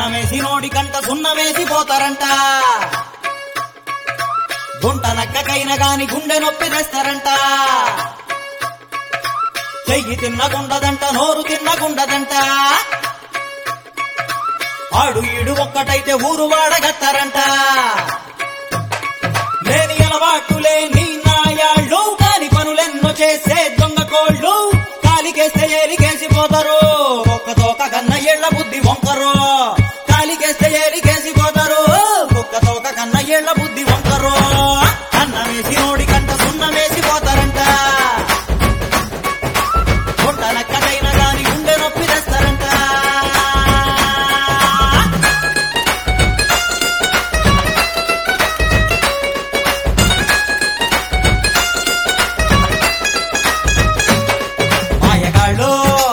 అన్నమేసి నోడి కంట సున్నమేసి పోతారంట గుంట నక్కకైన గాని గుండె నొప్పి తెస్తారంట చెయ్యి తిన్నగుండదంట నోరు తిన్నగుండదంట ఆడు ఈడు ఒక్కటైతే ఊరు వాడగత్తారంట లేని అలవాటు లేని నాయాళ్ళు కాని పనులెన్నో చేసే దొంగ కోళ్ళు కాలికేస్తే ఏరికేసి పోతారు ఒక్క తోక కన్న ఏళ్ల బుద్ధి వంకరు కాలికేస్తే ఏరికేసి పోతారు ఒక్క తోక కన్న ఏళ్ల బుద్ధి వంకరు అన్నమేసి నోడి కంట సున్నమేసి పోతారంట గుంట నక్కకైనా గాని గుండె నొప్పి తెస్తారంట మాయగాళ్ళు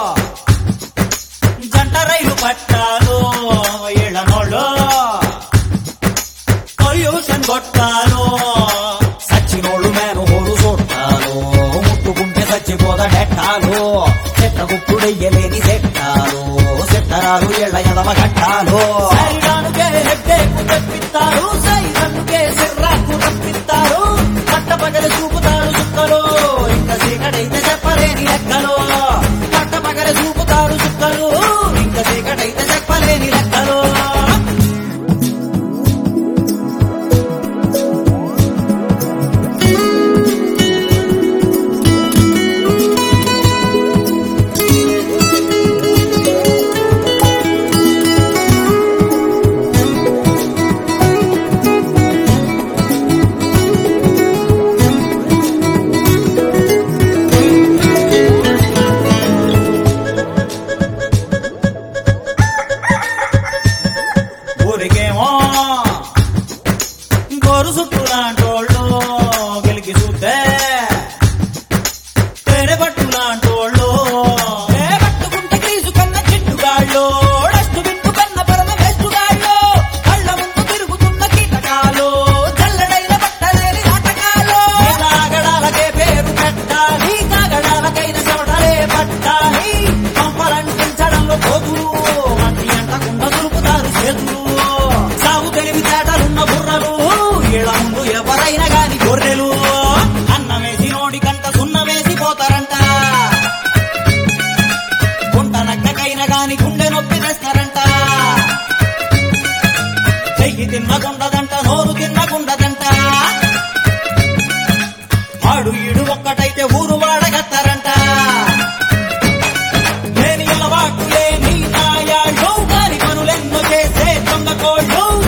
జంట రైలు పట్టాలు ఇళ్ళనోళ్ళు పొల్యూషన్ కొట్టాలు సచ్చినోళ్ళు మేను హోడు చూట్టాలు ముట్టుకుంటే చచ్చిపోదడెట్టాలు చెట్ట గుప్పుడెయ్యలేని సెట్టాలు సెట్టరాలు ఎళ్ళ ఎదవ గట్టాలు సైరానుకే హెడ్డేకు తెప్పిస్తారు సైరన్నుకే సిర్రాకు రప్పిస్తారు పట్ట పగలు చూపుతారు చుక్కలు ఇంకా చీకటైతే చెప్పలేని లెక్కలు పట్ట పగలు చూపుతారు చుక్కలు ఇంకా చీకటైతే చెప్పలేని లెక్కలు ఊరికేమో గోరు సుట్టు లాంటోళ్ళు వెలికి చూస్తే పేరే పట్టు లాంటోళ్ళు ఏ పట్టుకుంటే తీసుకున్న చిట్టుగాళ్ళు డస్టు బిట్టు కన్న పరమ వేస్తుగాళ్ళు కళ్ళ ముందు తిరుగుతున్న కీటకాలు చల్లడైన పట్టలేని నాటకాలు నాగడాలకే పేరు పెట్టాలి కాగడాలకైన చెమటలే పట్టాలి పంపలంటించడంలో పోతులు మంచి అంటకుండా దులుపుతారు చేతులు సాగు తెలివి తేటలున్న బుర్రలు ఈళ్ళ ముందు ఎవరైనా గాని గొర్రెలు అన్నమేసి నోడి కంట సున్నమేసి పోతారంట గుంట నక్కకైనా గాని గుండె నొప్పి తెస్తారంట చెయ్యి తిన్నగుండదంట నోరు తిన్నగుండదంట ఆడు ఈడు ఒక్కటైతే ఊరు వాడగత్తారంట లేని అలవాటు లేని నాయాళ్ళు వారి పనులెన్నో చేసే దొంగ కోళ్ళు